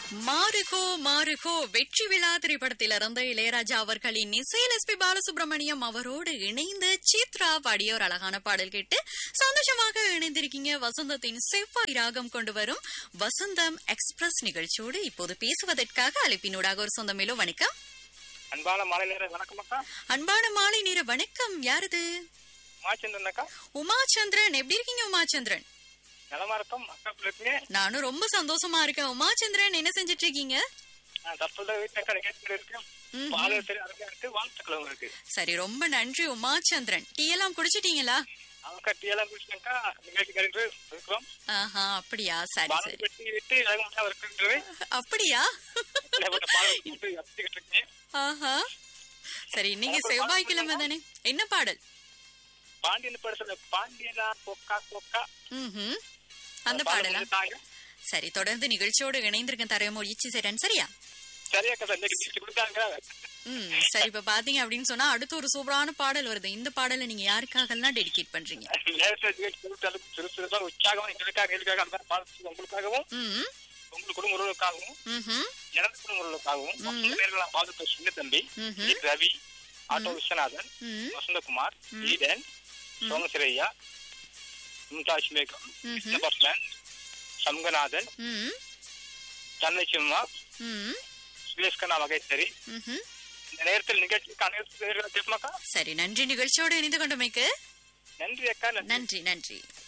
மாறுகோ மாறுகோ வெற்றி விழா திரைப்படத்திலிருந்து இளையராஜா அவர்களின் இசையில் எஸ் பி பாலசுப்ரமணியம் அவரோடு இணைந்து சித்ரா பாடிய ஒரு அழகான பாடல் கேட்டு சந்தோஷமாக இணைந்திருக்கீங்க வசந்தத்தின் செவ்வாய் ராகம் கொண்டு வரும் வசந்தம் எக்ஸ்பிரஸ் நிகழ்ச்சியோடு இப்போது பேசுவதற்காக அழைப்பினூடாக ஒரு சொந்தமேலோ வணக்கம் அன்பான மாலை நேர வணக்கம் அக்கா அன்பான மாலை நேர வணக்கம் யாரது மாச்சந்திரன் அக்கா உமாச்சந்திரன் எப்படி இருக்கீங்க உமாச்சந்திரன் நலமா இருக்கும் அக்கா பிள்ளைக்குமே நானும் ரொம்ப சந்தோஷமா இருக்கேன் உமாச்சந்திரன் என்ன செஞ்சிட்டு இருக்கீங்க நான் தற்போது வீட்டுல அக்கா நிகழ்ச்சிகள் இருக்கு ம். பாலை சரி அருமையா இருக்கு வாழ்த்துக்கள் உங்களுக்கு சரி ரொம்ப நன்றி உமாச்சந்திரன் டீ எல்லாம் குடிச்சிட்டீங்களா அக்கா டீ எல்லாம் குடிச்சாக்கா நிகழ்ச்சி கேட்டு இருக்கிறோம் ஆஹா அப்படியா சரி பாலை சரி பெட்டி விட்டு இலகுமட்டா இருக்கின்றது அப்படியா இலகுமட்ட பாலை போட்டு அடிச்சுக்கிட்டு இருக்கேன் ஆஹா சரி நீங்க செவ்வாய்க்கிழமை தானே என்ன பாடல் பாண்டியன் படத்துல பாண்டியனா கொக்கா கொக்கா ம்ஹும். அந்த பாடலா தாங்க சரி தொடர்ந்து நிகழ்ச்சியோடு இணைந்திருக்கேன் தரையமோ இச்சி சேரன் சரியா சரியா அக்கா இன்னைக்கு நிகழ்ச்சி கொடுத்தாங்க ம் சரி இப்ப பாத்தீங்க அப்படின்னு சொன்னா அடுத்து ஒரு சூப்பரான பாடல் வருது இந்த பாடலை நீங்க யாருக்காகலாம் டெடிகேட் பண்றீங்க நேரத்தில் நிகழ்ச்சி கொடுத்தாலும் சிறு சிறுதா உற்சாகம் எங்களுக்காக எங்களுக்காக அந்த மாதிரி பாடல் உங்களுக்காகவும் ம் உங்கள் குடும்ப உறவுகளுக்காகவும் ம்ஹும். எனது குடும்ப உறவுகளுக்காகவும் மொத்த பேர்களாம் பாதுகாப்பு சின்ன தம்பி ம்ஹும். டி. ரவி ஆட்டோ விஸ்வநாதன் ம் வசந்தகுமார் ஈடன் சோமசிரையா மும்தாஜ் மேகம் ம்ஹும். கிருஷ்ணபட்லன் சண்முகநாதன் ம் தன்னை சிம்மா ம் சுரேஷ்கண்ணா மகேஸ்வரி ம்ஹும். இந்த நேரத்தில் நிகழ்ச்சிக்கு அனைத்து பேர்கள் கேட்பமாக்கா சரி நன்றி நிகழ்ச்சியோடு இணைந்து கொண்டமைக்கு நன்றி அக்கா நன்றி நன்றி நன்றி